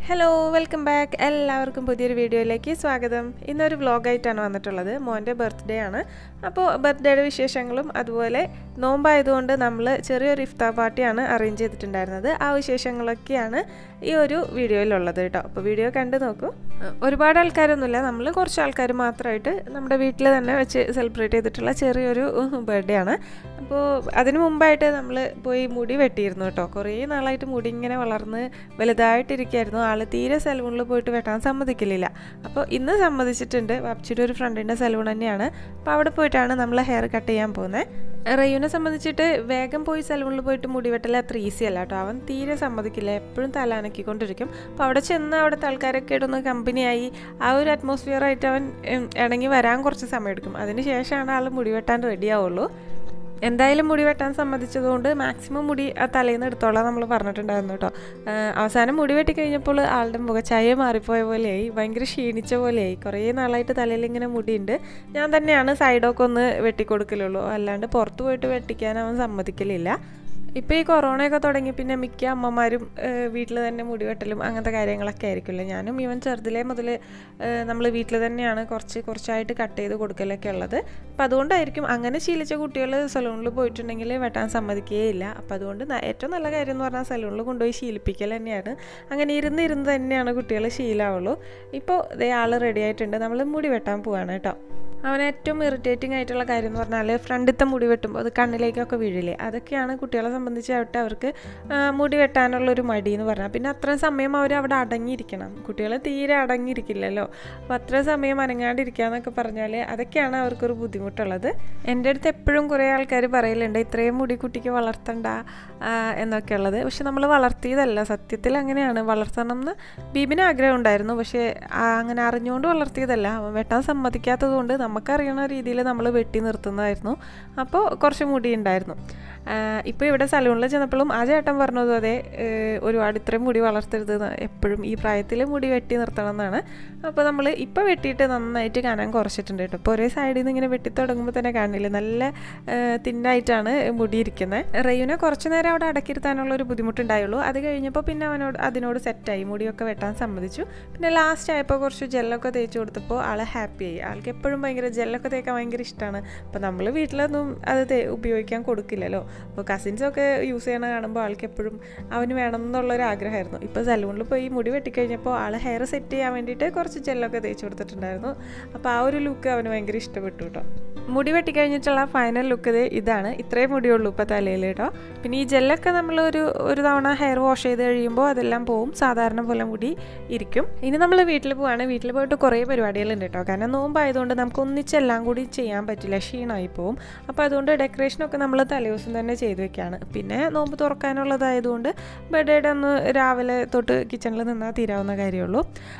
hello welcome back എല്ലാവർക്കും പുതിയൊരു വീഡിയോയിലേക്ക് സ്വാഗതം ഇന്നൊരു വ്ളോഗായിട്ടാണ് വന്നിട്ടുള്ളത് മോൻ്റെ ബർത്ത്ഡേ ആണ് അപ്പോൾ ബർത്ത്ഡേയുടെ വിശേഷങ്ങളും അതുപോലെ നോമ്പായതുകൊണ്ട് നമ്മൾ ചെറിയൊരു ഇഫ്താർ പാർട്ടിയാണ് അറേഞ്ച് ചെയ്തിട്ടുണ്ടായിരുന്നത് ആ വിശേഷങ്ങളൊക്കെയാണ് ഈ ഒരു വീഡിയോയിലുള്ളത് കേട്ടോ അപ്പോൾ വീഡിയോ കണ്ടു നോക്കൂ അഹ് ഒരുപാട് ആൾക്കാരൊന്നുമില്ല നമ്മൾ കുറച്ച് ആൾക്കാർ മാത്രമായിട്ട് നമ്മുടെ വീട്ടിൽ തന്നെ വെച്ച് സെലിബ്രേറ്റ് ചെയ്തിട്ടുള്ള ചെറിയൊരു ബർത്ത്ഡേ ആണ് അപ്പോൾ അതിന് മുമ്പായിട്ട് നമ്മൾ പോയി മുടി വെട്ടിയിരുന്നു കേട്ടോ കുറേ നാളായിട്ട് മുടി ഇങ്ങനെ വളർന്ന് വലുതായിട്ടിരിക്കുകയായിരുന്നു ആൾ തീരെ സലൂണിൽ പോയിട്ട് വെട്ടാൻ സമ്മതിക്കലില്ല അപ്പോൾ ഇന്ന് സമ്മതിച്ചിട്ടുണ്ട് വാപ്ചിയുടെ ഒരു ഫ്രണ്ടിൻ്റെ സലൂൺ തന്നെയാണ് അപ്പോൾ അവിടെ പോയിട്ടാണ് നമ്മൾ ഹെയർ കട്ട് ചെയ്യാൻ പോകുന്നത് റയ്യുനെ സംബന്ധിച്ചിട്ട് വേഗം പോയി സലൂണിൽ പോയിട്ട് മുടി വെട്ടൽ അത്ര ഈസി അല്ല കേട്ടോ അവൻ തീരെ സമ്മതിക്കില്ല എപ്പോഴും തലാനക്കിക്കൊണ്ടിരിക്കും അപ്പോൾ അവിടെ ചെന്ന് അവിടുത്തെ ആൾക്കാരൊക്കെ ഇടൊന്ന് കമ്പനിയായി ആ ഒരു അറ്റ്മോസ്ഫിയർ ആയിട്ട് അവൻ ഉം, ഇണങ്ങി വരാൻ കുറച്ച് സമയം എടുക്കും അതിന് ശേഷമാണ് ആൾ മുടി വെട്ടാൻ റെഡി ആവുള്ളൂ എന്തായാലും മുടി വെട്ടാൻ സമ്മതിച്ചതുകൊണ്ട് മാക്സിമം മുടി ആ തലേന്ന് എടുത്തോളാം നമ്മൾ പറഞ്ഞിട്ടുണ്ടായിരുന്നു കേട്ടോ ആഹ് അവസാനം മുടി വെട്ടി കഴിഞ്ഞപ്പോൾ ആളുടെ മുഖച്ചായ മാറിപ്പോയ പോലെയായി ഭയങ്കര ക്ഷീണിച്ച പോലെയായി കുറേ നാളായിട്ട് തലയിൽ ഇങ്ങനെ മുടിയുണ്ട് ഞാൻ തന്നെയാണ് സൈഡൊക്കെ ഒന്ന് വെട്ടിക്കൊടുക്കലുള്ളൂ അല്ലാണ്ട് പുറത്ത് പോയിട്ട് വെട്ടിക്കാൻ അവൻ സമ്മതിക്കലില്ല ഇപ്പോൾ ഈ കൊറോണയൊക്കെ തുടങ്ങി പിന്നെ മിക്ക അമ്മമാരും വീട്ടിൽ തന്നെ മുടി വെട്ടലും അങ്ങനത്തെ കാര്യങ്ങളൊക്കെ ആയിരിക്കുമല്ലോ ഞാനും ഇവൻ ചെറുതിലേ മുതൽ നമ്മൾ വീട്ടിൽ തന്നെയാണ് കുറച്ച് കുറച്ചായിട്ട് കട്ട് ചെയ്ത് കൊടുക്കലൊക്കെ ഉള്ളത് അപ്പം അതുകൊണ്ടായിരിക്കും അങ്ങനെ ശീലിച്ച കുട്ടികൾ സലൂണിൽ പോയിട്ടുണ്ടെങ്കിൽ വെട്ടാൻ സമ്മതിക്കുകയില്ല അപ്പം അതുകൊണ്ട് ന- ഏറ്റവും നല്ല കാര്യം എന്ന് പറഞ്ഞാൽ സലൂണിൽ കൊണ്ടുപോയി ശീലിപ്പിക്കൽ തന്നെയാണ് അങ്ങനെ ഇരുന്ന് ഇരുന്ന് തന്നെയാണ് കുട്ടികൾ ശീലമാവുള്ളൂ ഇപ്പോൾ ഇതേ ആൾ റെഡി ആയിട്ടുണ്ട് നമ്മൾ മുടി വെട്ടാൻ പോവാണ് കേട്ടോ അവൻ ഏറ്റവും ഇറിറ്റേറ്റിംഗ് ആയിട്ടുള്ള കാര്യം എന്ന് പറഞ്ഞാൽ ഫ്രണ്ടിലത്തെ മുടി വെട്ടുമ്പോൾ അത് കണ്ണിലേക്കൊക്കെ വീഴില്ലേ അതൊക്കെയാണ് കുട്ടികളെ സംബന്ധിച്ചായിട്ട് അവർക്ക് ആ, മുടി വെട്ടാനുള്ളൊരു മടി എന്ന് പറഞ്ഞാൽ പിന്നെ അത്രയും സമയം അവർ അവിടെ അടങ്ങിയിരിക്കണം കുട്ടികൾ തീരെ അടങ്ങിയിരിക്കില്ലല്ലോ അപ്പോൾ അത്ര സമയം അനങ്ങാണ്ടിരിക്കുക എന്നൊക്കെ പറഞ്ഞാൽ അതൊക്കെയാണ് അവർക്കൊരു ബുദ്ധിമുട്ടുള്ളത് എൻ്റെ അടുത്ത് എപ്പോഴും കുറേ ആൾക്കാർ പറയലുണ്ട് ഇത്രയും മുടി കുട്ടിക്ക് വളർത്തണ്ട ആ, എന്നൊക്കെ ഉള്ളത് പക്ഷെ നമ്മൾ വളർത്തിയതല്ല സത്യത്തിൽ അങ്ങനെയാണ് വളർത്തണം എന്ന് ബീബിന് ആഗ്രഹം ഉണ്ടായിരുന്നു പക്ഷേ ആ, അങ്ങനെ അറിഞ്ഞുകൊണ്ട് വളർത്തിയതല്ല അവൻ വെട്ടാൻ സമ്മതിക്കാത്തത് കൊണ്ട് നമുക്കറിയണ രീതിയിൽ നമ്മൾ വെട്ടി നിർത്തുന്നതായിരുന്നു അപ്പോൾ കുറച്ച് മുടി ഉണ്ടായിരുന്നു ഇപ്പോൾ ഇവിടെ സലൂണിൽ ചെന്നപ്പോഴും ആ ചേട്ടൻ പറഞ്ഞതും അതെ ഏഹ്, ഒരുപാട് ഇത്രയും മുടി വളർത്തരുത് എന്ന് എപ്പോഴും ഈ പ്രായത്തിൽ മുടി വെട്ടി നിർത്തണം എന്നാണ് അപ്പോൾ നമ്മൾ ഇപ്പോൾ വെട്ടിയിട്ട് നന്നായിട്ട് കാണാൻ കുറച്ചിട്ടുണ്ട് കേട്ടോ ഇപ്പോൾ ഒരേ സൈഡിൽ നിന്ന് ഇങ്ങനെ വെട്ടി തുടങ്ങുമ്പോൾ തന്നെ കാണില്ലേ നല്ല തിന്നായിട്ടാണ് മുടി ഇരിക്കുന്നത് റെയ്യുനെ കുറച്ച് നേരം അവിടെ അടക്കിയിരുത്താനുള്ള ഒരു ബുദ്ധിമുട്ടുണ്ടായുള്ളൂ അത് കഴിഞ്ഞപ്പോൾ പിന്നെ അവനോട് അതിനോട് സെറ്റായി മുടിയൊക്കെ വെട്ടാൻ സമ്മതിച്ചു പിന്നെ ലാസ്റ്റ് ആയപ്പോൾ കുറച്ച് ജെല്ലൊക്കെ തേച്ച് കൊടുത്തപ്പോൾ ആൾ ഹാപ്പിയായി ആൾക്ക് എപ്പോഴും ഭയങ്കര ജെല്ലൊക്കെ തേക്കാൻ ഭയങ്കര ഇഷ്ടമാണ് അപ്പോൾ നമ്മൾ വീട്ടിലൊന്നും അത് തേ- ഉപയോഗിക്കാൻ കൊടുക്കില്ലല്ലോ അപ്പോൾ കസിൻസൊക്കെ യൂസ് ചെയ്യണ കാണുമ്പോൾ ആൾക്ക് എപ്പോഴും അവന് വേണം എന്നുള്ളൊരു ആഗ്രഹമായിരുന്നു ഇപ്പോൾ സലൂണിൽ പോയി മുടി വെട്ടിക്കഴിഞ്ഞപ്പോൾ ആൾ ഹെയർ സെറ്റ് ചെയ്യാൻ വേണ്ടിയിട്ട് കുറച്ച് ജെല്ലൊക്കെ തേച്ച് കൊടുത്തിട്ടുണ്ടായിരുന്നു അപ്പോൾ ആ ഒരു ലുക്ക് അവന് ഭയങ്കര ഇഷ്ടപ്പെട്ടു കേട്ടോ മുടി വെട്ടിക്കഴിഞ്ഞിട്ടുള്ള ഫൈനൽ ലുക്ക് ഇത് ഇതാണ് ഇത്രയും മുടിയുള്ളൂ ഇപ്പോൾ തലയിൽ കേട്ടോ പിന്നെ ഈ ജെല്ലൊക്കെ നമ്മൾ ഒരു ഒരു തവണ ഹെയർ വാഷ് ചെയ്ത് കഴിയുമ്പോൾ അതെല്ലാം പോവും സാധാരണ പോലെ മുടി ഇരിക്കും ഇനി നമ്മൾ വീട്ടിൽ പോവാണ് വീട്ടിൽ പോയിട്ട് കുറേ പരിപാടികളുണ്ട് കേട്ടോ കാരണം നോമ്പായതുകൊണ്ട് നമുക്ക് ഒന്നിച്ചെല്ലാം കൂടി ചെയ്യാൻ പറ്റില്ല ക്ഷീണമായി പോവും അപ്പോൾ അതുകൊണ്ട് ഡെക്കറേഷനൊക്കെ നമ്മൾ തലേദിവസം തന്നെ ചെയ്ത് വെക്കുകയാണ് പിന്നെ നോമ്പ് തുറക്കാനുള്ളതായതുകൊണ്ട് ബർത്ത്ഡേയുടെ അന്ന് രാവിലെ തൊട്ട് കിച്ചണിൽ നിന്നാൽ തീരാവുന്ന കാര്യമുള്ളൂ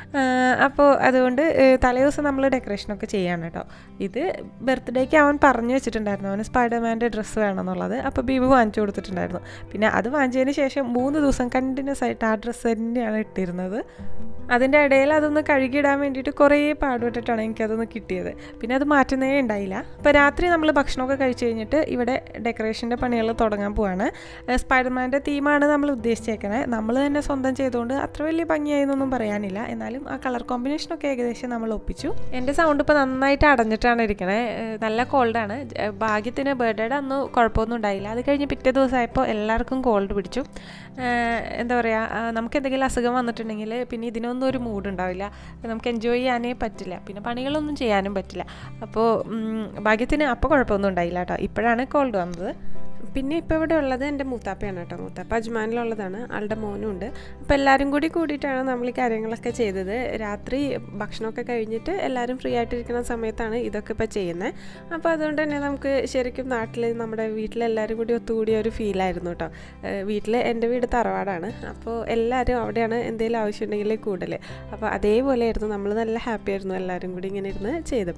അപ്പോൾ അതുകൊണ്ട് ഏഹ്, തലേദിവസം നമ്മൾ ഡെക്കറേഷനൊക്കെ ചെയ്യാണ് കേട്ടോ ഇത് ബർത്ത്ഡേക്ക് അവൻ പറഞ്ഞു വെച്ചിട്ടുണ്ടായിരുന്നു അവന് സ്പൈഡർമാൻ്റെ ഡ്രസ്സ് വേണമെന്നുള്ളത് അപ്പോൾ ബീബ് വാങ്ങിച്ചു കൊടുത്തിട്ടുണ്ടായിരുന്നു പിന്നെ അത് വാങ്ങിച്ചതിന് ശേഷം മൂന്ന് ദിവസം കണ്ടിന്യൂസ് ആയിട്ട് ആ ഡ്രസ്സ് തന്നെയാണ് ഇട്ടിരുന്നത് അതിൻ്റെ ഇടയിൽ അതൊന്ന് കഴുകിയിടാൻ വേണ്ടിയിട്ട് കുറേ പാടുപെട്ടിട്ടാണ് എനിക്കതൊന്ന് കിട്ടിയത് പിന്നെ അത് മാറ്റുന്നേ ഉണ്ടായില്ല അപ്പോൾ രാത്രി നമ്മൾ ഭക്ഷണമൊക്കെ കഴിച്ച് കഴിഞ്ഞിട്ട് ഇവിടെ ഡെക്കറേഷൻ്റെ പണികൾ തുടങ്ങാൻ പോവാണ് ഏഹ് സ്പൈഡർമാൻ്റെ തീമാണ് നമ്മൾ ഉദ്ദേശിച്ചേക്കണേ നമ്മൾ തന്നെ സ്വന്തം ചെയ്തുകൊണ്ട് അത്ര വലിയ ഭംഗിയായി എന്നൊന്നും പറയാനില്ല എന്നാലും ആ കളർ കോമ്പിനേഷനൊക്കെ ഏകദേശം നമ്മൾ ഒപ്പിച്ചു എൻ്റെ സൗണ്ട് ഇപ്പോൾ നന്നായിട്ട് അടഞ്ഞിട്ടാണ് ഇരിക്കണേ ഏഹ് നല്ല കോൾഡാണ് ഭാഗ്യത്തിന് ബർത്ത്ഡേയുടെ അന്ന് കുഴപ്പമൊന്നും ഉണ്ടായില്ല അത് കഴിഞ്ഞ് പിറ്റേ ദിവസമായപ്പോൾ എല്ലാവർക്കും കോൾഡ് പിടിച്ചു ഏഹ് എന്താ പറയുക നമുക്ക് എന്തെങ്കിലും അസുഖം വന്നിട്ടുണ്ടെങ്കിൽ പിന്നെ ഇതിനൊന്നും ഒരു മൂഡ് ഉണ്ടാവില്ല നമുക്ക് എൻജോയ് ചെയ്യാനേ പറ്റില്ല പിന്നെ പണികളൊന്നും ചെയ്യാനും പറ്റില്ല അപ്പോൾ ഉം, ഭാഗ്യത്തിന് അപ്പോൾ കുഴപ്പമൊന്നും ഉണ്ടായില്ല കേട്ടോ ഇപ്പോഴാണ് കോൾഡ് വന്നത് പിന്നെ ഇപ്പോൾ ഇവിടെ ഉള്ളത് എൻ്റെ മൂത്താപ്പയാണ് കേട്ടോ മൂത്താപ്പ അജ്മാനിലുള്ളതാണ് ആളുടെ മോനും ഉണ്ട് അപ്പോൾ എല്ലാവരും കൂടി കൂടിയിട്ടാണ് നമ്മൾ ഈ കാര്യങ്ങളൊക്കെ ചെയ്തത് രാത്രി ഭക്ഷണമൊക്കെ കഴിഞ്ഞിട്ട് എല്ലാവരും ഫ്രീ ആയിട്ടിരിക്കുന്ന സമയത്താണ് ഇതൊക്കെ ഇപ്പോൾ ചെയ്യുന്നത് അപ്പോൾ അതുകൊണ്ട് തന്നെ നമുക്ക് ശരിക്കും നാട്ടിൽ നമ്മുടെ വീട്ടിലെല്ലാവരും കൂടി ഒത്തുകൂടിയ ഒരു ഫീലായിരുന്നു കേട്ടോ വീട്ടിൽ എൻ്റെ വീട് തറവാടാണ് അപ്പോൾ എല്ലാവരും അവിടെയാണ് എന്തെങ്കിലും ആവശ്യമുണ്ടെങ്കിൽ കൂടുതൽ അപ്പോൾ അതേപോലെയായിരുന്നു നമ്മൾ നല്ല ഹാപ്പി ആയിരുന്നു എല്ലാവരും കൂടി ഇങ്ങനെ ഇരുന്ന് ചെയ്തപ്പോൾ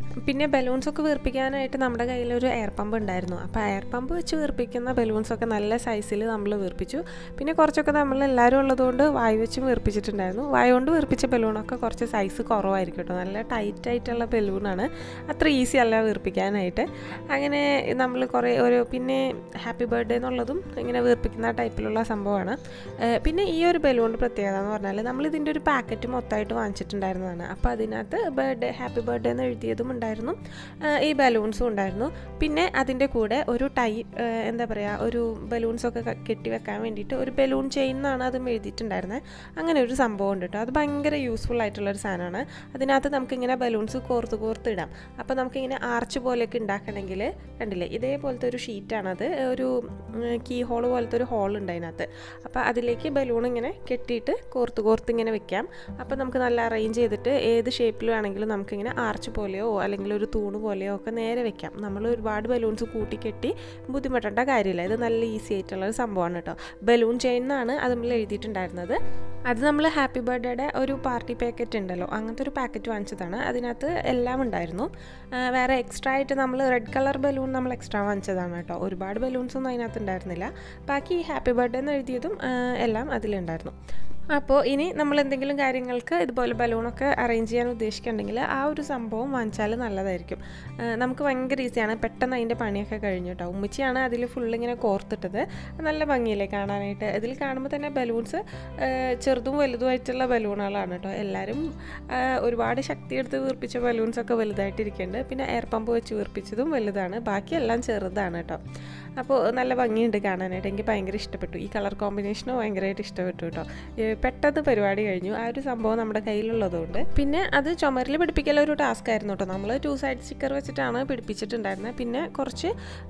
പിന്നെ ബലൂൺസ് ഒക്കെ വീർപ്പിക്കാനായിട്ട് നമ്മുടെ കയ്യിൽ ഒരു എയർ പമ്പ് ഉണ്ടായിരുന്നു അപ്പോൾ എയർ പമ്പ് വെച്ച് വീർപ്പിക്കുന്ന ബലൂൺസ് ഒക്കെ നല്ല സൈസിൽ നമ്മൾ വീർപ്പിച്ചു പിന്നെ കുറച്ചൊക്കെ നമ്മൾ എല്ലാവരും ഉള്ളതുകൊണ്ട് വായു വെച്ചും വീർപ്പിച്ചിട്ടുണ്ടായിരുന്നു വായു കൊണ്ട് വീർപ്പിച്ച ബലൂണൊക്കെ കുറച്ച് സൈസ് കുറവായിരിക്കും കേട്ടോ നല്ല ടൈറ്റ് ആയിട്ടുള്ള ബലൂണാണ് അത്ര ഈസി അല്ല വീർപ്പിക്കാനായിട്ട് അങ്ങനെ നമ്മൾ കുറേ ഒരു പിന്നെ ഹാപ്പി ബർത്ത്ഡേ എന്നുള്ളതും ഇങ്ങനെ വീർപ്പിക്കുന്ന ടൈപ്പിലുള്ള സംഭവമാണ് ഏഹ് പിന്നെ ഈ ഒരു ബലൂണിൻ്റെ പ്രത്യേകത എന്ന് പറഞ്ഞാൽ നമ്മൾ ഇതിൻ്റെ ഒരു പാക്കറ്റ് മൊത്തമായിട്ട് വാങ്ങിച്ചിട്ടുണ്ടായിരുന്നതാണ് അപ്പോൾ അതിനകത്ത് ബർത്ത്ഡേ ഹാപ്പി ബർത്ത്ഡേ എന്ന് എഴുതിയതും ഉണ്ടായിരുന്നു ഏഹ് ഈ ബലൂൺസും ഉണ്ടായിരുന്നു പിന്നെ അതിൻ്റെ കൂടെ ഒരു ടൈ ഏഹ് എന്താ പറയുക ഒരു ബലൂൺസൊക്കെ ക- കെട്ടി വെക്കാൻ വേണ്ടിയിട്ട് ഒരു ബലൂൺ ചെയിൻ എന്നാണ് അതും എഴുതിയിട്ടുണ്ടായിരുന്നത് അങ്ങനെ ഒരു സംഭവം ഉണ്ട് കേട്ടോ അത് ഭയങ്കര യൂസ്ഫുൾ ആയിട്ടുള്ളൊരു സാധനമാണ് അതിനകത്ത് നമുക്കിങ്ങനെ ബലൂൺസ് കോർത്ത് കോർത്ത് ഇടാം അപ്പോൾ നമുക്കിങ്ങനെ ആർച്ച് പോലെയൊക്കെ ഉണ്ടാക്കണമെങ്കിൽ കണ്ടില്ലേ ഇതേപോലത്തെ ഒരു ഷീറ്റാണത് ഒരു കീ ഹോൾ പോലത്തെ ഒരു ഹോൾ ഉണ്ട് അതിനകത്ത് അപ്പോൾ അതിലേക്ക് ബലൂൺ ഇങ്ങനെ കെട്ടിയിട്ട് കോർത്ത് കോർത്ത് ഇങ്ങനെ വെക്കാം അപ്പോൾ നമുക്ക് നല്ല അറേഞ്ച് ചെയ്തിട്ട് ഏത് ഷേപ്പിൽ വേണമെങ്കിലും നമുക്കിങ്ങനെ ആർച്ച് പോലെയോ അല്ലെങ്കിൽ ഒരു തൂണ് പോലെയോ ഒക്കെ നേരെ വെക്കാം നമ്മൾ ഒരുപാട് ബലൂൺസ് കൂട്ടി കെട്ടി ബുദ്ധിമുട്ടേണ്ട കാര്യമില്ല ഇത് നല്ല ഈസി ആയിട്ടുള്ള ഒരു സംഭവമാണ് കേട്ടോ ബലൂൺ ചെയിൻ എന്നാണ് അത് നമ്മൾ എഴുതിയിട്ടുണ്ടായിരുന്നത് അത് നമ്മൾ ഹാപ്പി ബർത്ത്ഡേയുടെ ഒരു പാർട്ടി പാക്കറ്റ് ഉണ്ടല്ലോ അങ്ങനത്തെ ഒരു പാക്കറ്റ് വാങ്ങിച്ചതാണ് അതിനകത്ത് എല്ലാം ഉണ്ടായിരുന്നു ആ, വേറെ എക്സ്ട്രാ ആയിട്ട് നമ്മൾ റെഡ് കളർ ബലൂൺ നമ്മൾ എക്സ്ട്രാ വാങ്ങിച്ചതാണ് കേട്ടോ ഒരുപാട് ബലൂൺസ് ഒന്നും അതിനകത്ത് ഉണ്ടായിരുന്നില്ല ബാക്കി ഹാപ്പി ബർത്ത്ഡേ എന്ന് എഴുതിയതും ആ, എല്ലാം അതിലുണ്ടായിരുന്നു അപ്പോൾ ഇനി നമ്മൾ എന്തെങ്കിലും കാര്യങ്ങൾക്ക് ഇതുപോലെ ബലൂണൊക്കെ അറേഞ്ച് ചെയ്യാൻ ഉദ്ദേശിക്കുന്നുണ്ടെങ്കിൽ ആ ഒരു സംഭവം വാങ്ങിച്ചാൽ നല്ലതായിരിക്കും ആ, നമുക്ക് ഭയങ്കര ഈസിയാണ് പെട്ടെന്ന് അതിൻ്റെ പണിയൊക്കെ കഴിഞ്ഞു കേട്ടോ ഉമ്മച്ചിയാണ് അതിൽ ഫുള്ള് ഇങ്ങനെ കോർത്തിട്ടത് നല്ല ഭംഗിയില്ലേ കാണാനായിട്ട് ഇതിൽ കാണുമ്പോൾ തന്നെ ബലൂൺസ് ചെറുതും വലുതുമായിട്ടുള്ള ബലൂണുകളാണ് കേട്ടോ എല്ലാവരും ആ, ഒരുപാട് ശക്തിയെടുത്ത് വീർപ്പിച്ച ബലൂൺസൊക്കെ വലുതായിട്ടിരിക്കുന്നുണ്ട് പിന്നെ എയർ പമ്പ് വെച്ച് വീർപ്പിച്ചതും വലുതാണ് ബാക്കിയെല്ലാം ചെറുതാണ് കേട്ടോ അപ്പോൾ നല്ല ഭംഗിയുണ്ട് കാണാനായിട്ട് എനിക്ക് ഭയങ്കര ഇഷ്ടപ്പെട്ടു ഈ കളർ കോമ്പിനേഷനും ഭയങ്കരമായിട്ട് ഇഷ്ടപ്പെട്ടു കേട്ടോ ഏ, പെട്ടെന്ന് പരിപാടി കഴിഞ്ഞു ആ ഒരു സംഭവം നമ്മുടെ കയ്യിലുള്ളതുകൊണ്ട് പിന്നെ അത് ചുമരിൽ പിടിപ്പിക്കൽ ഒരു ടാസ്ക് ആയിരുന്നു കേട്ടോ നമ്മൾ ടു സൈഡ് സ്റ്റിക്കർ വെച്ചിട്ടാണ് പിടിപ്പിച്ചിട്ടുണ്ടായിരുന്നത് പിന്നെ കുറച്ച്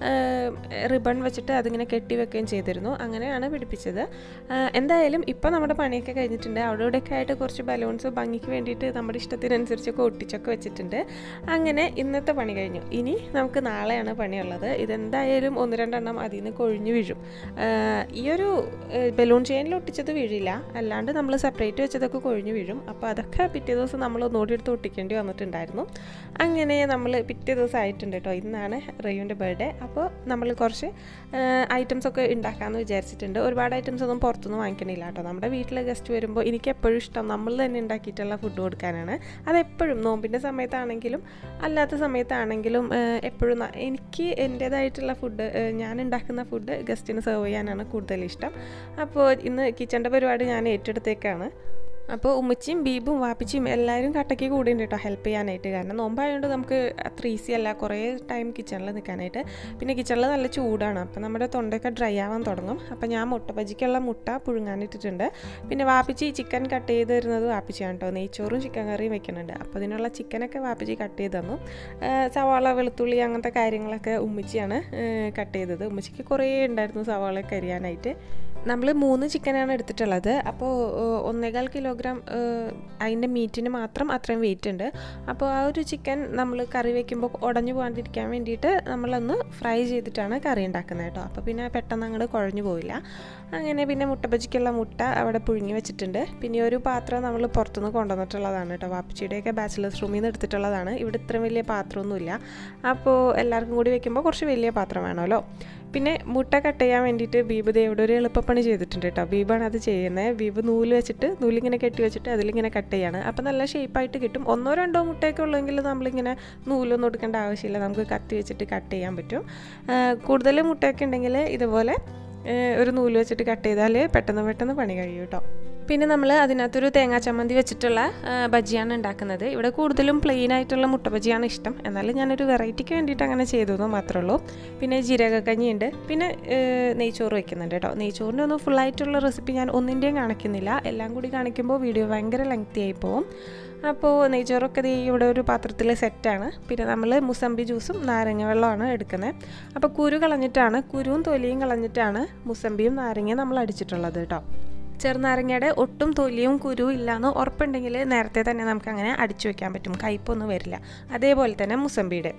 റിബൺ വെച്ചിട്ട് അതിങ്ങനെ കെട്ടി വെക്കുകയും ചെയ്തിരുന്നു അങ്ങനെയാണ് പിടിപ്പിച്ചത് ആ, എന്തായാലും ഇപ്പം നമ്മുടെ പണിയൊക്കെ കഴിഞ്ഞിട്ടുണ്ട് അവിടെ ഇവിടെയൊക്കെ ആയിട്ട് കുറച്ച് ബലൂൺസ് ഭംഗിക്ക് വേണ്ടിയിട്ട് നമ്മുടെ ഇഷ്ടത്തിനനുസരിച്ചൊക്കെ ഒട്ടിച്ചൊക്കെ വെച്ചിട്ടുണ്ട് അങ്ങനെ ഇന്നത്തെ പണി കഴിഞ്ഞു ഇനി നമുക്ക് നാളെയാണ് പണിയുള്ളത് ഇതെന്തായാലും ഒന്ന് രണ്ടെണ്ണം അതിൽ നിന്ന് കൊഴിഞ്ഞു വീഴും ആ, ഈ ഒരു ബലൂൺ ചെയിനിൽ ഒട്ടിച്ചത് വീഴില്ല അല്ലാണ്ട് നമ്മൾ സെപ്പറേറ്റ് വെച്ചതൊക്കെ കൊഴിഞ്ഞു വീഴും അപ്പോൾ അതൊക്കെ പിറ്റേ ദിവസം നമ്മൾ ഒന്നുകൂടി എടുത്ത് ഒട്ടിക്കേണ്ടി വന്നിട്ടുണ്ടായിരുന്നു അങ്ങനെ നമ്മൾ പിറ്റേ ദിവസം ആയിട്ടുണ്ട് കേട്ടോ ഇന്നാണ് റയുവിൻ്റെ ബർത്ത്ഡേ അപ്പോൾ നമ്മൾ കുറച്ച് ഐറ്റംസ് ഒക്കെ ഉണ്ടാക്കാമെന്ന് വിചാരിച്ചിട്ടുണ്ട് ഒരുപാട് ഐറ്റംസ് ഒന്നും പുറത്തുനിന്ന് വാങ്ങിക്കണില്ല കേട്ടോ നമ്മുടെ വീട്ടിൽ ഗസ്റ്റ് വരുമ്പോൾ എനിക്ക് എപ്പോഴും ഇഷ്ടം നമ്മൾ തന്നെ ഉണ്ടാക്കിയിട്ടുള്ള ഫുഡ് കൊടുക്കാനാണ് അതെപ്പോഴും നോമ്പിൻ്റെ സമയത്താണെങ്കിലും അല്ലാത്ത സമയത്താണെങ്കിലും ഏഹ്, എപ്പോഴും ന- എനിക്ക് എൻ്റേതായിട്ടുള്ള ഫുഡ് ഞാൻ ഉണ്ടാക്കുന്ന ഫുഡ് ഗസ്റ്റിന് സെർവ് ചെയ്യാനാണ് കൂടുതൽ ഇഷ്ടം അപ്പോൾ ഇന്ന് കിച്ചൻ്റെ പരിപാടി ഞാൻ ഏറ്റെടുത്തേക്കാണ് അപ്പോൾ ഉമ്മച്ചിയും ബീബും വാപ്പിച്ചിയും എല്ലാവരും കട്ടയ്ക്ക് കൂടിയുണ്ട് കേട്ടോ ഹെൽപ്പ് ചെയ്യാനായിട്ട് കാരണം നോമ്പായതുകൊണ്ട് നമുക്ക് അത്ര ഈസി അല്ല കുറേ ടൈം കിച്ചണിൽ നിൽക്കാനായിട്ട് പിന്നെ കിച്ചണിൽ നല്ല ചൂടാണ് അപ്പോൾ നമ്മുടെ തൊണ്ടയൊക്കെ ഡ്രൈ ആവാൻ തുടങ്ങും അപ്പോൾ ഞാൻ മുട്ട ബജിക്കുള്ള മുട്ട പുഴുങ്ങാനിട്ടിട്ടുണ്ട് പിന്നെ വാപ്പിച്ചി ചിക്കൻ കട്ട് ചെയ്ത് തരുന്നത് വാപ്പിച്ചിയാണ് കേട്ടോ നെയ്ച്ചോറും ചിക്കൻ കറിയും വെക്കുന്നുണ്ട് അപ്പോൾ ഇതിനുള്ള ചിക്കനൊക്കെ വാപ്പിച്ചി കട്ട് ചെയ്ത് തന്നു ആ, സവാള വെളുത്തുള്ളി അങ്ങനത്തെ കാര്യങ്ങളൊക്കെ ഉമ്മച്ചിയാണ് കട്ട് ചെയ്തത് ഉമ്മച്ചിക്ക് കുറേ ഉണ്ടായിരുന്നു സവാളയൊക്കെ അരിയാനായിട്ട് നമ്മൾ മൂന്ന് ചിക്കനാണ് എടുത്തിട്ടുള്ളത് അപ്പോൾ ഏഹ്, ഒന്നേകാൽ കിലോഗ്രാം ഏഹ്, അതിൻ്റെ മീറ്റിന് മാത്രം അത്രയും വെയിറ്റ് ഉണ്ട് അപ്പോൾ ആ ഒരു ചിക്കൻ നമ്മൾ കറി വെക്കുമ്പോൾ ഉടഞ്ഞു പോകാണ്ടിരിക്കാൻ വേണ്ടിയിട്ട് നമ്മളൊന്ന് ഫ്രൈ ചെയ്തിട്ടാണ് കറി ഉണ്ടാക്കുന്നത് കേട്ടോ അപ്പോൾ പിന്നെ പെട്ടെന്ന് അങ്ങോട്ട് കുഴഞ്ഞു പോയില്ല അങ്ങനെ പിന്നെ മുട്ട ബജിക്കുള്ള മുട്ട അവിടെ പുഴുങ്ങി വെച്ചിട്ടുണ്ട് പിന്നെ ഈ ഒരു പാത്രം നമ്മൾ പുറത്തുനിന്ന് കൊണ്ടുവന്നിട്ടുള്ളതാണ് കേട്ടോ വാപ്പിച്ചിയുടെയൊക്കെ ബാച്ചിലേഴ്സ് റൂമിൽ നിന്ന് എടുത്തിട്ടുള്ളതാണ് ഇവിടെ ഇത്രയും വലിയ പാത്രമൊന്നുമില്ല അപ്പോൾ എല്ലാവർക്കും കൂടി വെക്കുമ്പോൾ കുറച്ച് വലിയ പാത്രം വേണമല്ലോ പിന്നെ മുട്ട കട്ട് ചെയ്യാൻ വേണ്ടിയിട്ട് ബീബ് ദേ ഇവിടെ ഒരു എളുപ്പപ്പണി ചെയ്തിട്ടുണ്ട് കേട്ടോ ബീബാണ് അത് ചെയ്യുന്നത് ബീബ് നൂല് വെച്ചിട്ട് നൂലിങ്ങനെ കെട്ടി വെച്ചിട്ട് അതിലിങ്ങനെ കട്ട് ചെയ്യാണ് അപ്പോൾ നല്ല ഷേപ്പായിട്ട് കിട്ടും ഒന്നോ രണ്ടോ മുട്ടയൊക്കെ ഉള്ളെങ്കിൽ നമ്മളിങ്ങനെ നൂലൊന്നും എടുക്കേണ്ട ആവശ്യമില്ല നമുക്ക് കത്തി വെച്ചിട്ട് കട്ട് ചെയ്യാൻ പറ്റും കൂടുതൽ മുട്ടയൊക്കെ ഉണ്ടെങ്കിൽ ഇതുപോലെ ആ, ഒരു നൂല് വെച്ചിട്ട് കട്ട് ചെയ്താൽ പെട്ടെന്ന് പെട്ടെന്ന് പണി കഴിയും കേട്ടോ പിന്നെ നമ്മൾ അതിനകത്തൊരു തേങ്ങാ ചമ്മന്തി വെച്ചിട്ടുള്ള ആ, ബജിയാണ് ഉണ്ടാക്കുന്നത് ഇവിടെ കൂടുതലും പ്ലെയിൻ ആയിട്ടുള്ള മുട്ട ബജിയാണ് ഇഷ്ടം എന്നാലും ഞാനൊരു വെറൈറ്റിക്ക് വേണ്ടിയിട്ട് അങ്ങനെ ചെയ്തു എന്ന് മാത്രമേ ഉള്ളൂ പിന്നെ ജീരകക്കഞ്ഞി ഉണ്ട് പിന്നെ ഏ, നെയ്ച്ചോറ് വെക്കുന്നുണ്ട് കേട്ടോ നെയ്ച്ചോറിൻ്റെ ഒന്നും ഫുള്ളായിട്ടുള്ള റെസിപ്പി ഞാൻ ഒന്നിൻ്റെയും കാണിക്കുന്നില്ല എല്ലാം കൂടി കാണിക്കുമ്പോൾ വീഡിയോ ഭയങ്കര ലെങ്തി ആയി പോകും അപ്പോൾ നെയ്ച്ചോറൊക്കെ ദേ ഇവിടെ ഒരു പാത്രത്തിൽ സെറ്റാണ് പിന്നെ നമ്മൾ മുസമ്പി ജ്യൂസും നാരങ്ങ വെള്ളമാണ് എടുക്കുന്നത് അപ്പോൾ കുരു കളഞ്ഞിട്ടാണ് കുരുവും തൊലിയും കളഞ്ഞിട്ടാണ് മുസമ്പിയും നാരങ്ങയും നമ്മൾ അടിച്ചിട്ടുള്ളത് കേട്ടോ ചെറുനാരങ്ങയുടെ ഒട്ടും തൊലിയും കുരുവും ഇല്ലയെന്ന് ഉറപ്പുണ്ടെങ്കിൽ നേരത്തെ തന്നെ നമുക്ക് അങ്ങനെ അടിച്ചു വെക്കാൻ പറ്റും കയ്പൊന്നും വരില്ല അതേപോലെ തന്നെ മുസമ്പിയുടെ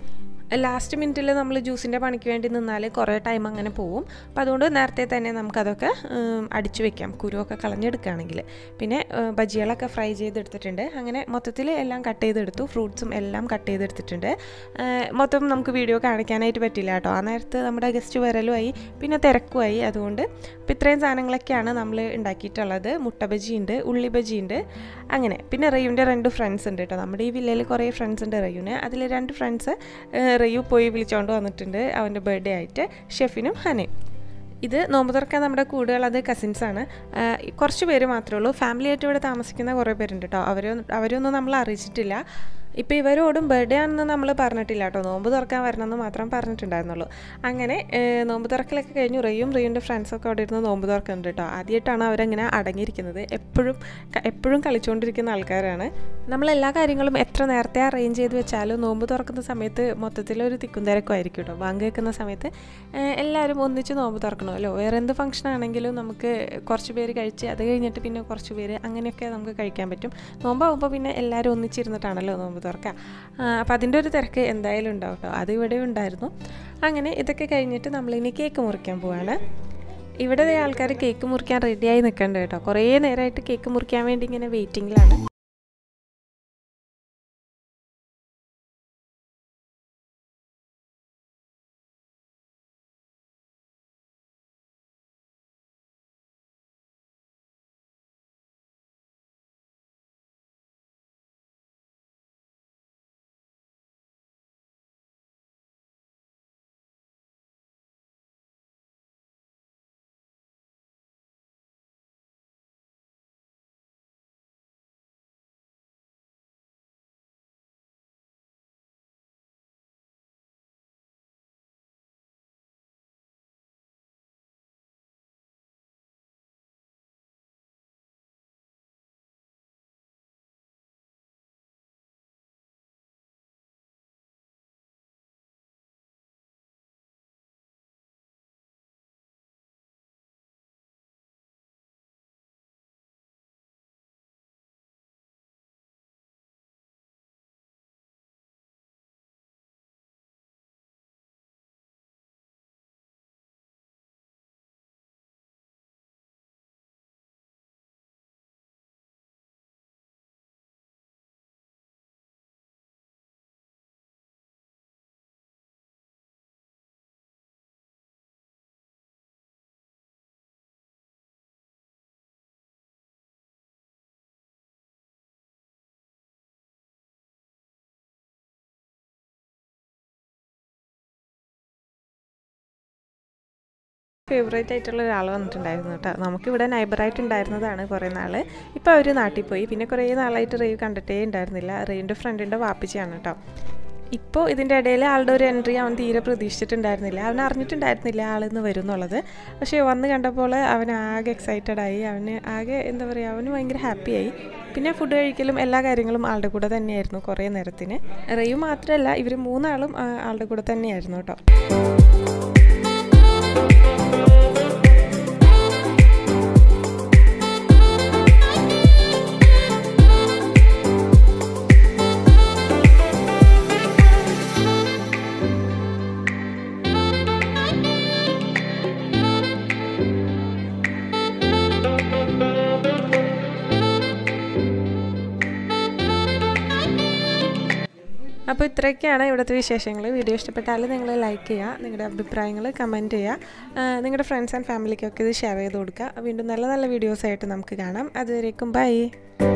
ലാസ്റ്റ് മിനിറ്റിൽ നമ്മൾ ജ്യൂസിൻ്റെ പണിക്ക് വേണ്ടി നിന്നാൽ കുറേ ടൈം അങ്ങനെ പോവും അപ്പോൾ അതുകൊണ്ട് നേരത്തെ തന്നെ നമുക്കതൊക്കെ അടിച്ചു വെക്കാം കുരുവൊക്കെ കളഞ്ഞെടുക്കുകയാണെങ്കിൽ പിന്നെ ബജികളൊക്കെ ഫ്രൈ ചെയ്തെടുത്തിട്ടുണ്ട് അങ്ങനെ മൊത്തത്തിൽ എല്ലാം കട്ട് ചെയ്തെടുത്തു ഫ്രൂട്ട്സും എല്ലാം കട്ട് ചെയ്തെടുത്തിട്ടുണ്ട് മൊത്തം നമുക്ക് വീഡിയോ കാണിക്കാനായിട്ട് പറ്റില്ല കേട്ടോ ആ നേരത്ത് നമ്മുടെ ഗസ്റ്റ് വരലുമായി പിന്നെ തിരക്കുമായി അതുകൊണ്ട് അപ്പോൾ ഇത്രയും സാധനങ്ങളൊക്കെയാണ് നമ്മൾ ഉണ്ടാക്കിയിട്ടുള്ളത് മുട്ട ബജിയുണ്ട് ഉള്ളി ബജിയുണ്ട് അങ്ങനെ പിന്നെ റയുവിൻ്റെ രണ്ട് ഫ്രണ്ട്സ് ഉണ്ട് കേട്ടോ നമ്മുടെ ഈ വില്ലയിൽ കുറേ ഫ്രണ്ട്സ് ഉണ്ട് റയുവിന് അതിൽ രണ്ട് ഫ്രണ്ട്സ് റയു പോയി വിളിച്ചുകൊണ്ട് വന്നിട്ടുണ്ട് അവൻ്റെ ബർത്ത്ഡേ ആയിട്ട് ഷെഫിനും ഹനയും ഇത് നോമ്പ് തുറക്കാൻ നമ്മുടെ കൂടുകളത് കസിൻസാണ് കുറച്ച് പേര് മാത്രമേ ഉള്ളൂ ഫാമിലി ആയിട്ട് ഇവിടെ താമസിക്കുന്ന കുറേ പേരുണ്ട് കേട്ടോ അവർ അവരൊന്നും നമ്മൾ അറിയിച്ചിട്ടില്ല ഇപ്പോൾ ഇവരോടും ബർത്ത്ഡേ ആണെന്ന് നമ്മൾ പറഞ്ഞിട്ടില്ല കേട്ടോ നോമ്പ് തുറക്കാൻ വരണമെന്ന് മാത്രം പറഞ്ഞിട്ടുണ്ടായിരുന്നുള്ളൂ അങ്ങനെ നോമ്പ് തുറക്കലൊക്കെ കഴിഞ്ഞു റെയും റെയുൻ്റെ ഫ്രണ്ട്സൊക്കെ അവിടെ ഇരുന്ന് നോമ്പ് തുറക്കുന്നുണ്ട് കേട്ടോ ആദ്യമായിട്ടാണ് അവരങ്ങനെ അടങ്ങിയിരിക്കുന്നത് എപ്പോഴും എപ്പോഴും കളിച്ചുകൊണ്ടിരിക്കുന്ന ആൾക്കാരാണ് നമ്മൾ എല്ലാ കാര്യങ്ങളും എത്ര നേരത്തെ അറേഞ്ച് ചെയ്ത് വെച്ചാലും നോമ്പ് തുറക്കുന്ന സമയത്ത് മൊത്തത്തിലൊരു തിക്കും തിരക്കുമായിരിക്കും കേട്ടോ ബാങ്ക് വെക്കുന്ന സമയത്ത് എല്ലാവരും ഒന്നിച്ച് നോമ്പ് തുറക്കണമല്ലോ വേറെ എന്ത് ഫംഗ്ഷൻ ആണെങ്കിലും നമുക്ക് കുറച്ച് പേര് കഴിച്ച് അത് കഴിഞ്ഞിട്ട് പിന്നെ കുറച്ച് പേര് അങ്ങനെയൊക്കെ നമുക്ക് കഴിക്കാൻ പറ്റും നോമ്പാകുമ്പോൾ പിന്നെ എല്ലാവരും ഒന്നിച്ചിരുന്നിട്ടാണല്ലോ നോമ്പ് തുറക്കുക അപ്പോൾ അതിൻ്റെ ഒരു തിരക്ക് എന്തായാലും ഉണ്ടാവും കേട്ടോ അത് ഇവിടെ ഉണ്ടായിരുന്നു അങ്ങനെ ഇതൊക്കെ കഴിഞ്ഞിട്ട് നമ്മളിനി കേക്ക് മുറിക്കാൻ പോവാണ് ഇവിടെ ആൾക്കാർ കേക്ക് മുറിക്കാൻ റെഡിയായി നിൽക്കണ്ട കേട്ടോ കുറേ നേരമായിട്ട് കേക്ക് മുറിക്കാൻ വേണ്ടി ഇങ്ങനെ വെയിറ്റിങ്ങിലാണ് ഫേവറേറ്റ് ആയിട്ടുള്ള ഒരാൾ വന്നിട്ടുണ്ടായിരുന്നു കേട്ടോ നമുക്കിവിടെ നൈബറായിട്ട് ഉണ്ടായിരുന്നതാണ് കുറേ നാൾ ഇപ്പോൾ അവർ നാട്ടിൽ പോയി പിന്നെ കുറേ നാളായിട്ട് റേവ് കണ്ടിട്ടേ ഉണ്ടായിരുന്നില്ല റേവിൻ്റെ ഫ്രണ്ടിൻ്റെ വാപ്പിച്ചയാണ് കേട്ടോ ഇപ്പോൾ ഇതിൻ്റെ ഇടയിൽ ആളുടെ ഒരു എൻട്രി അവൻ തീരെ പ്രതീക്ഷിച്ചിട്ടുണ്ടായിരുന്നില്ല അവൻ അറിഞ്ഞിട്ടുണ്ടായിരുന്നില്ല ആളിന്ന് വരും എന്നുള്ളത് പക്ഷേ വന്ന് കണ്ടപ്പോൾ അവൻ ആകെ എക്സൈറ്റഡ് ആയി അവന് ആകെ എന്താ പറയുക അവന് ഭയങ്കര ഹാപ്പിയായി പിന്നെ ഫുഡ് കഴിക്കലും എല്ലാ കാര്യങ്ങളും ആളുടെ കൂടെ തന്നെയായിരുന്നു കുറേ നേരത്തിന് റെയു മാത്രമല്ല ഇവർ മൂന്നാളും ആ, ആളുടെ കൂടെ തന്നെയായിരുന്നു കേട്ടോ അപ്പോൾ ഇത്രയൊക്കെയാണ് ഇവിടുത്തെ വിശേഷങ്ങൾ വീഡിയോ ഇഷ്ടപ്പെട്ടാൽ നിങ്ങൾ ലൈക്ക് ചെയ്യുക നിങ്ങളുടെ അഭിപ്രായങ്ങൾ കമൻറ്റ് ചെയ്യുക ആ, നിങ്ങളുടെ ഫ്രണ്ട്സ് ആൻഡ് ഫാമിലിക്കൊക്കെ ഇത് ഷെയർ ചെയ്ത് കൊടുക്കുക വീണ്ടും നല്ല നല്ല വീഡിയോസായിട്ട് നമുക്ക് കാണാം അതുവരേക്കും ബൈ